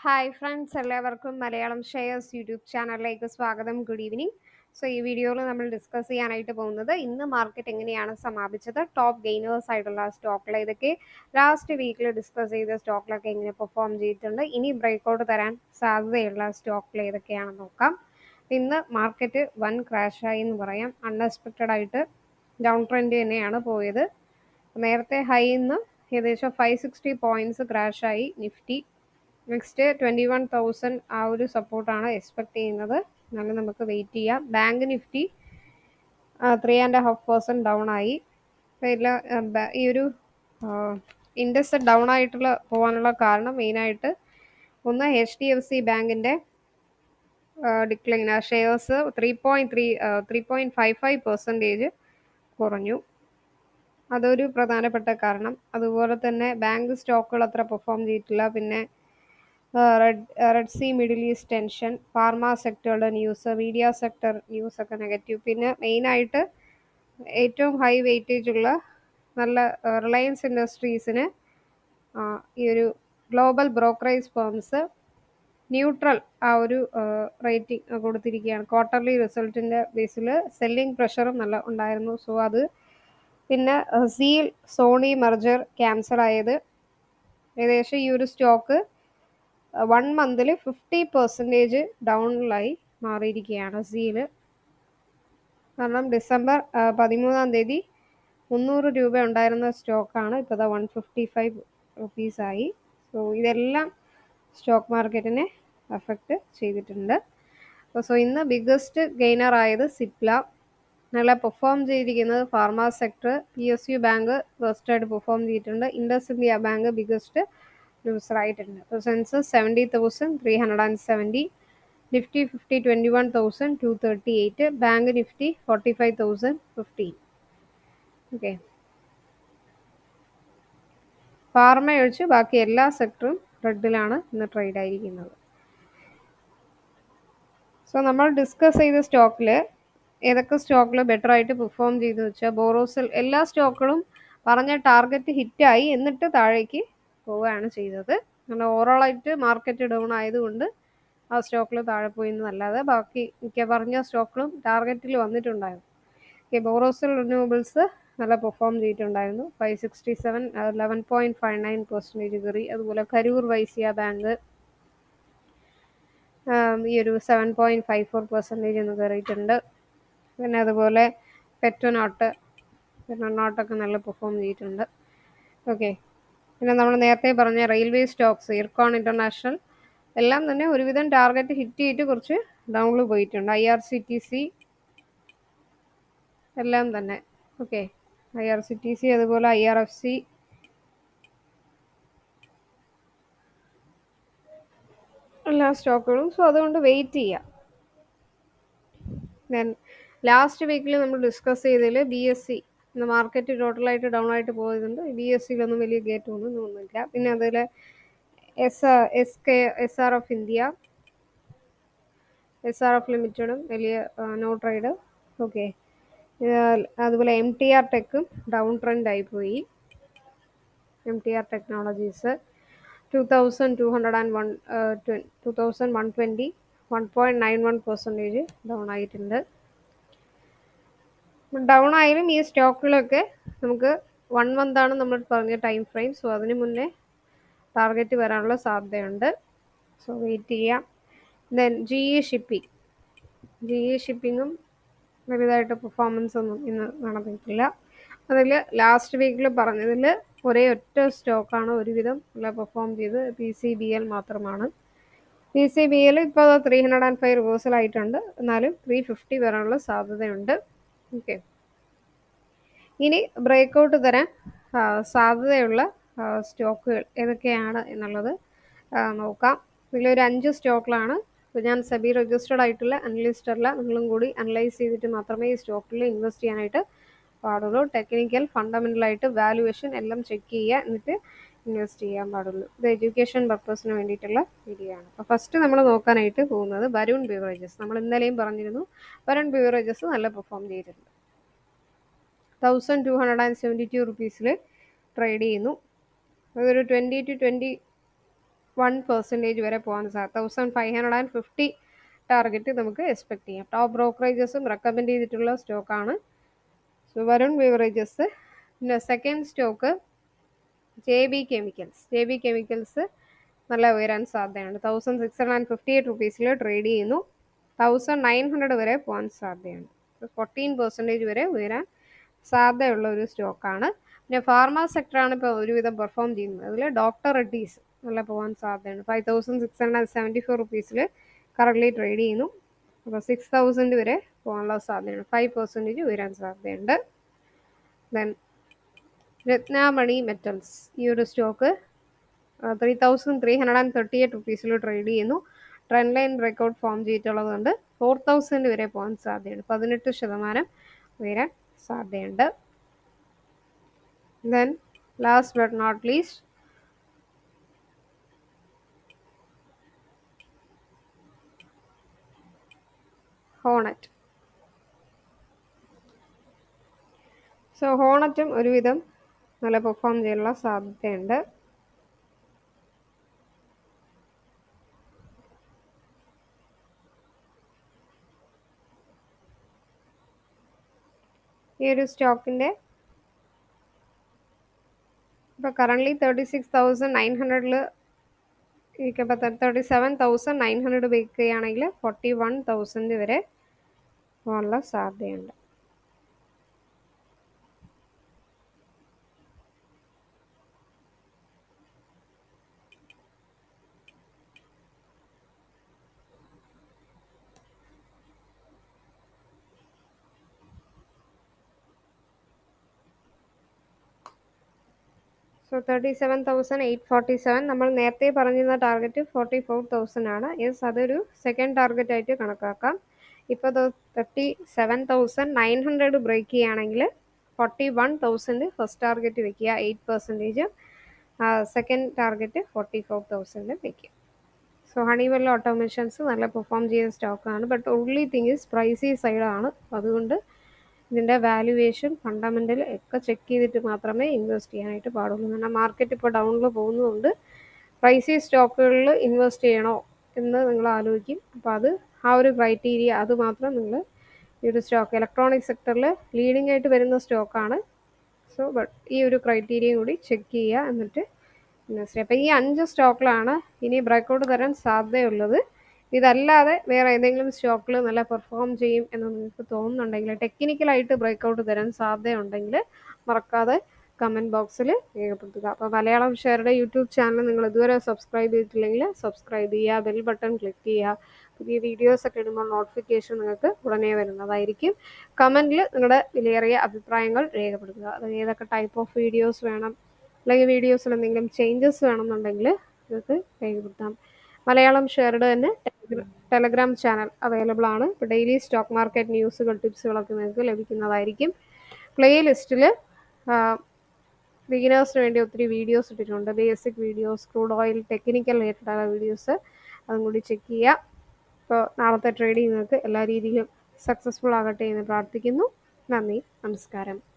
hi friends എല്ലാവർക്കും Malayalam shares YouTube ചാനലിലേക്ക് സ്വാഗതം ഗുഡ് ഈവനിങ് സോ ഈ വീഡിയോയിൽ നമ്മൾ ഡിസ്കസ് ചെയ്യാനായിട്ട് പോകുന്നത് ഇന്ന് മാർക്കറ്റ് എങ്ങനെയാണ് സമാപിച്ചത് ടോപ്പ് ഗെയിനേഴ്സ് ആയിട്ടുള്ള സ്റ്റോക്കിൽ ഇതൊക്കെ ലാസ്റ്റ് വീക്കിൽ ഡിസ്കസ് ചെയ്ത സ്റ്റോക്കിലൊക്കെ എങ്ങനെ പെർഫോം ചെയ്തിട്ടുണ്ട് ഇനി ബ്രേക്കൗട്ട് തരാൻ സാധ്യതയുള്ള സ്റ്റോക്കിൽ ഏതൊക്കെയാണെന്ന് നോക്കാം ഇന്ന് മാർക്കറ്റ് വൻ ക്രാഷായി എന്ന് പറയാം അൺഎക്സ്പെക്റ്റഡ് ആയിട്ട് ഡൗൺ ട്രെൻഡ് തന്നെയാണ് പോയത് നേരത്തെ ഹൈ നിന്ന് ഏകദേശം ഫൈവ് സിക്സ്റ്റി പോയിന്റ്സ് ക്രാഷായി Nifty next twenty one thousand ആ ഒരു സപ്പോർട്ടാണ് എക്സ്പെക്ട് ചെയ്യുന്നത് എന്നാലും നമുക്ക് വെയിറ്റ് ചെയ്യാം bank Nifty three and half percent down ആയി ഇല്ല ഈ ഒരു ഇൻഡസ് ഡൗൺ ആയിട്ടുള്ള പോകാനുള്ള കാരണം മെയിനായിട്ട് ഒന്ന് എച്ച് ഡി എഫ് സി ബാങ്കിൻ്റെ decline shares three point three three point five five percentage കുറഞ്ഞു അതൊരു പ്രധാനപ്പെട്ട കാരണം അതുപോലെ തന്നെ ബാങ്ക് സ്റ്റോക്കുകൾ അത്ര പെർഫോം ചെയ്തിട്ടില്ല പിന്നെ red Red Sea Middle East tension pharma സെക്ടറുടെ ന്യൂസ് മീഡിയ സെക്ടർ ന്യൂസ് ഒക്കെ നെഗറ്റീവ് പിന്നെ മെയിനായിട്ട് ഏറ്റവും ഹൈ വെയിറ്റേജ് ഉള്ള നല്ല റിലയൻസ് ഇൻഡസ്ട്രീസിന് ഈ ഒരു ഗ്ലോബൽ ബ്രോക്കറേജ് ഫേംസ് ന്യൂട്രൽ ആ ഒരു റേറ്റിംഗ് കൊടുത്തിരിക്കുകയാണ് ക്വാർട്ടർലി റിസൾട്ടിൻ്റെ ബേസിൽ സെല്ലിംഗ് പ്രഷറും നല്ല ഉണ്ടായിരുന്നു സോ അത് പിന്നെ സീൽ സോണി മെർജർ ക്യാൻസൽ ആയത് ഏകദേശം ഈ ഒരു സ്റ്റോക്ക് വൺ മന്തിൽ ഫിഫ്റ്റി പെർസെൻറ്റേജ് ഡൗണിലായി മാറിയിരിക്കുകയാണ് സീല് കാരണം ഡിസംബർ പതിമൂന്നാം തീയതി മുന്നൂറ് രൂപ ഉണ്ടായിരുന്ന സ്റ്റോക്കാണ് ഇപ്പോൾ വൺ ഫിഫ്റ്റി ഫൈവ് റുപ്പീസായി സോ ഇതെല്ലാം സ്റ്റോക്ക് മാർക്കറ്റിനെ അഫക്റ്റ് ചെയ്തിട്ടുണ്ട് സോ ഇന്ന് ബിഗ്ഗസ്റ്റ് ഗെയിനർ ആയത് സിപ്ല നല്ല പെർഫോം ചെയ്തിരിക്കുന്നത് pharma sector P S U bank ബെസ്റ്റായിട്ട് പെർഫോം ചെയ്തിട്ടുണ്ട് IndusInd bank biggest loser ആയിട്ടുണ്ട് അപ്പോൾ Sensex seventy thousand three hundred and seventy Nifty fifty twenty one thousand two thirty eight bank Nifty forty five thousand fifteen okay pharma ഒഴിച്ച് ബാക്കി എല്ലാ സെക്ടറും റെഡിലാണ് ഇന്ന് trade ആയിരിക്കുന്നത് so നമ്മൾ ഡിസ്കസ് ചെയ്ത സ്റ്റോക്കിൽ ഏതൊക്കെ സ്റ്റോക്കിൽ ബെറ്റർ ആയിട്ട് പെർഫോം ചെയ്തു വെച്ചാൽ ബോറോസിൽ എല്ലാ സ്റ്റോക്കുകളും പറഞ്ഞ ടാർഗറ്റ് ഹിറ്റായി എന്നിട്ട് താഴേക്ക് പോവുകയാണ് ചെയ്തത് അങ്ങനെ ഓവറോളായിട്ട് മാർക്കറ്റ് ഡൗൺ ആയതുകൊണ്ട് ആ സ്റ്റോക്കിൽ താഴെ പോയി എന്നല്ലാതെ ബാക്കി മിക്ക പറഞ്ഞ സ്റ്റോക്കുകളും ടാർഗറ്റിൽ വന്നിട്ടുണ്ടായിരുന്നു ഓക്കെ ബോറോസിൽ റിന്യൂവബിൾസ് നല്ല പെർഫോം ചെയ്തിട്ടുണ്ടായിരുന്നു five sixty seven eleven point five nine percentage കയറി അതുപോലെ കരൂർ വൈസിയ ബാങ്ക് ഈ ഒരു seven point five four percentage ഒന്ന് കയറിയിട്ടുണ്ട് പിന്നെ അതുപോലെ പെറ്റോനോട്ട് പെറ്റോനോട്ടൊക്കെ നല്ല പെർഫോം ചെയ്തിട്ടുണ്ട് ഓക്കെ പിന്നെ നമ്മൾ നേരത്തെ പറഞ്ഞ റെയിൽവേ സ്റ്റോക്സ് ഇർക്കോൺ ഇൻ്റർനാഷണൽ എല്ലാം തന്നെ ഒരുവിധം ടാർഗറ്റ് ഹിറ്റ് ചെയ്തിട്ട് കുറച്ച് ഡൗണിൽ പോയിട്ടുണ്ട് I R C T C എല്ലാം തന്നെ okay I R C T C അതുപോലെ ഐ ആർ എഫ് സി എല്ലാ സ്റ്റോക്കുകളും സോ അതുകൊണ്ട് വെയിറ്റ് ചെയ്യാം ദെൻ ലാസ്റ്റ് വീക്കിൽ നമ്മൾ ഡിസ്കസ് ചെയ്തതിൽ ബി എസ് സി ഇന്ന് മാർക്കറ്റ് ടോട്ടലായിട്ട് ഡൗൺ ആയിട്ട് പോയതുണ്ട് ബി എസ് സിയിലൊന്നും വലിയ ഗേറ്റ് ഒന്നും തോന്നുന്നില്ല പിന്നെ അതിൽ S S K S R F India S R F ലിമിറ്റഡും വലിയ നോ ട്രേഡ് ഓക്കെ അതുപോലെ എം ടി ആർ ടെക്കും ഡൗൺ ട്രെൻഡ് ആയിപ്പോയി M T R technologies two thousand two hundred and one two thousand one twenty one point nine one percentage down ആയിട്ടുണ്ട് down ആയാലും ഈ സ്റ്റോക്കുകളൊക്കെ നമുക്ക് one മന്താണ് നമ്മൾ പറഞ്ഞ ടൈം ഫ്രെയിം സോ അതിന് മുന്നേ ടാർഗറ്റ് വരാനുള്ള സാധ്യതയുണ്ട് സോ വെയിറ്റ് ചെയ്യാം then G E shipping G E ഷിപ്പിങ്ങും വലുതായിട്ട് പെർഫോമൻസ് ഒന്നും ഇന്ന് നടന്നിട്ടില്ല അതിൽ ലാസ്റ്റ് വീക്കിൽ പറഞ്ഞതിൽ ഒരേ ഒറ്റ സ്റ്റോക്കാണ് ഒരുവിധം നല്ല പെർഫോം ചെയ്ത് പി സി ബി എൽ മാത്രമാണ് പി സി ബി എൽ ഇപ്പോൾ three hundred and five reversal ആയിട്ടുണ്ട് എന്നാലും ത്രീ ഫിഫ്റ്റി വരാനുള്ള സാധ്യതയുണ്ട് ഓക്കെ ഇനി ബ്രേക്കൗട്ട് തരാൻ സാധ്യതയുള്ള സ്റ്റോക്കുകൾ ഏതൊക്കെയാണ് എന്നുള്ളത് നോക്കാം ഇതിലൊരു അഞ്ച് സ്റ്റോക്കിലാണ് ഇപ്പോൾ ഞാൻ സെബി രജിസ്റ്റേർഡ് ആയിട്ടുള്ള അനലിസ്റ്റ് അല്ല നിങ്ങളും കൂടി അനലൈസ് ചെയ്തിട്ട് മാത്രമേ ഈ സ്റ്റോക്കിൽ ഇൻവെസ്റ്റ് ചെയ്യാനായിട്ട് പാടുള്ളൂ ടെക്നിക്കൽ ഫണ്ടമെൻ്റൽ ആയിട്ട് വാലുവേഷൻ എല്ലാം ചെക്ക് ചെയ്യുക എന്നിട്ട് ഇൻവെസ്റ്റ് ചെയ്യാൻ പാടുള്ളൂ ഇത് എഡ്യൂക്കേഷൻ പർപ്പസിന് വേണ്ടിയിട്ടുള്ള വീഡിയോ ആണ് അപ്പോൾ ഫസ്റ്റ് നമ്മൾ നോക്കാനായിട്ട് പോകുന്നത് വരുൺ ബിവറേജസ് നമ്മൾ ഇന്നലെയും പറഞ്ഞിരുന്നു വരുൺ ബിവറേജസ് നല്ല പെർഫോം ചെയ്തിട്ടുണ്ട് thousand two hundred and seventy two റുപ്പീസിൽ ട്രേഡ് ചെയ്യുന്നു അതൊരു twenty to twenty one percentage വരെ പോകാൻ സാധ്യത thousand five hundred and fifty target നമുക്ക് എക്സ്പെക്ട് ചെയ്യാം ടോപ്പ് ബ്രോക്കറേജസും റെക്കമെൻഡ് ചെയ്തിട്ടുള്ള സ്റ്റോക്കാണ് സോ വരുൺ ബിവറേജസ് പിന്നെ second stock J B chemicals J B chemicals നല്ല ഉയരാൻ സാധ്യതയുണ്ട് thousand six hundred and fifty eight റുപ്പീസിൽ ട്രേഡ് ചെയ്യുന്നു തൗസൻഡ് നയൻ ഹൺഡ്രഡ് വരെ പോകാൻ സാധ്യതയുണ്ട് ഫോർട്ടീൻ പെർസെൻറ്റേജ് വരെ ഉയരാൻ സാധ്യതയുള്ള ഒരു സ്റ്റോക്കാണ് പിന്നെ ഫാർമ സെക്ടറാണ് ഇപ്പോൾ ഒരുവിധം പെർഫോം ചെയ്യുന്നത് അതിൽ ഡോക്ടർ റെഡ്ഡീസ് നല്ല പോകാൻ സാധ്യതയുണ്ട് five thousand six hundred and seventy four റുപ്പീസിൽ കറൻ്റ്ലി ട്രേഡ് ചെയ്യുന്നു അപ്പോൾ സിക്സ് തൗസൻഡ് വരെ പോകാനുള്ള സാധ്യതയുണ്ട് ഫൈവ് പെർസെൻറ്റേജ് ഉയരാൻ സാധ്യതയുണ്ട് ദെൻ രത്നാമണി മെറ്റൽസ് ഈ ഒരു stock three thousand three hundred and thirty eight റുപ്പീസിൽ ട്രേഡ് ചെയ്യുന്നു ട്രെൻഡ് ലൈൻ ബ്രേക്കൗട്ട് ഫോം ചെയ്തിട്ടുള്ളതുകൊണ്ട് ഫോർ തൗസൻഡ് വരെ പോകാൻ സാധ്യതയുണ്ട് പതിനെട്ട് ശതമാനം ഉയരാൻ സാധ്യതയുണ്ട് then last but not least ഹോണറ്റ് സോ ഹോണറ്റും ഒരുവിധം നല്ല പെർഫോം ചെയ്യാനുള്ള സാധ്യതയുണ്ട് ഈ ഒരു സ്റ്റോക്കിൻ്റെ ഇപ്പോൾ currently thirty six thousand nine ഹൺഡ്രഡിൽ ഇരിക്കുമ്പോൾ thirty seven thousand nine hundred വിൽക്കുകയാണെങ്കിൽ ഫോർട്ടി വൺ തൗസൻഡ് വരെ പോകാനുള്ള സാധ്യതയുണ്ട് so thirty seven thousand eight forty seven നമ്മൾ നേരത്തെ പറഞ്ഞിരുന്ന ടാർഗറ്റ് ഫോർട്ടി ഫോർ തൗസൻഡ് ആണ് യെസ് അതൊരു സെക്കൻഡ് ടാർഗറ്റ് ആയിട്ട് കണക്കാക്കാം ഇപ്പോൾ thirty seven thousand nine hundred break ചെയ്യുകയാണെങ്കിൽ forty one thousand first target വെക്കുക eight percentage second target forty four thousand വെക്കുക സോ ഹണിവെൽ ഓട്ടോമേഷൻസ് നല്ല പെർഫോം ചെയ്ത സ്റ്റോക്കാണ് but only thing is pricey സൈഡാണ് അതുകൊണ്ട് ഇതിൻ്റെ വാല്യുവേഷൻ ഫണ്ടമെൻ്റൽ ഒക്കെ ചെക്ക് ചെയ്തിട്ട് മാത്രമേ ഇൻവെസ്റ്റ് ചെയ്യാനായിട്ട് പാടുള്ളൂ കാരണം മാർക്കറ്റ് ഇപ്പോൾ ഡൗണിൽ പോകുന്നതുകൊണ്ട് പ്രൈസി സ്റ്റോക്കുകളിൽ ഇൻവെസ്റ്റ് ചെയ്യണോ എന്ന് നിങ്ങൾ ആലോചിക്കും അപ്പോൾ അത് ആ ഒരു ക്രൈറ്റീരിയ അത് മാത്രം നിങ്ങൾ ഈ ഒരു സ്റ്റോക്ക് ഇലക്ട്രോണിക് സെക്ടറിൽ ലീഡിംഗ് ആയിട്ട് വരുന്ന സ്റ്റോക്കാണ് സോ ബട്ട് ഈ ഒരു ക്രൈറ്റീരിയയും കൂടി ചെക്ക് ചെയ്യുക എന്നിട്ട് ഇൻവെസ്റ്റ് ചെയ്യുക അപ്പോൾ ഈ അഞ്ച് സ്റ്റോക്കിലാണ് ഇനി ബ്രേക്കൗട്ട് തരാൻ സാധ്യതയുള്ളത് ഇതല്ലാതെ വേറെ ഏതെങ്കിലും സ്റ്റോക്കിൽ നല്ല പെർഫോം ചെയ്യും എന്ന് നിങ്ങൾക്ക് തോന്നുന്നുണ്ടെങ്കിൽ ടെക്നിക്കലായിട്ട് ബ്രേക്കൗട്ട് തരാൻ സാധ്യതയുണ്ടെങ്കിൽ മറക്കാതെ കമൻറ്റ് ബോക്സിൽ രേഖപ്പെടുത്തുക അപ്പോൾ മലയാളം ഷെയറുടെ യൂട്യൂബ് ചാനൽ നിങ്ങൾ ഇതുവരെ സബ്സ്ക്രൈബ് ചെയ്തിട്ടില്ലെങ്കിൽ സബ്സ്ക്രൈബ് ചെയ്യുക ബെൽ ബട്ടൺ ക്ലിക്ക് ചെയ്യുക പുതിയ വീഡിയോസ് ഒക്കെ ഇടുമ്പോൾ നോട്ടിഫിക്കേഷൻ നിങ്ങൾക്ക് ഉടനെ വരുന്നതായിരിക്കും കമൻറ്റിൽ നിങ്ങളുടെ വിലയേറിയ അഭിപ്രായങ്ങൾ രേഖപ്പെടുത്തുക അത് ഏതൊക്കെ ടൈപ്പ് ഓഫ് വീഡിയോസ് വേണം അല്ലെങ്കിൽ വീഡിയോസിൽ എന്തെങ്കിലും ചേഞ്ചസ് വേണമെന്നുണ്ടെങ്കിൽ നിങ്ങൾക്ക് രേഖപ്പെടുത്താം മലയാളം ഷെയറുടെ തന്നെ ടെലഗ്രാം ചാനൽ അവൈലബിൾ ആണ് ഇപ്പോൾ ഡെയിലി സ്റ്റോക്ക് മാർക്കറ്റ് ന്യൂസുകൾ ടിപ്സുകളൊക്കെ നിങ്ങൾക്ക് ലഭിക്കുന്നതായിരിക്കും പ്ലേ ലിസ്റ്റിൽ ബിഗിനേഴ്സിന് വേണ്ടി ഒത്തിരി വീഡിയോസ് ഇട്ടിട്ടുണ്ട് basic videos crude oil technical related videos അതും കൂടി ചെക്ക് ചെയ്യുക ഇപ്പോൾ നാളത്തെ ട്രേഡിംഗ് നിങ്ങൾക്ക് എല്ലാ രീതിയിലും സക്സസ്ഫുൾ ആകട്ടെ എന്ന് പ്രാർത്ഥിക്കുന്നു നന്ദി നമസ്കാരം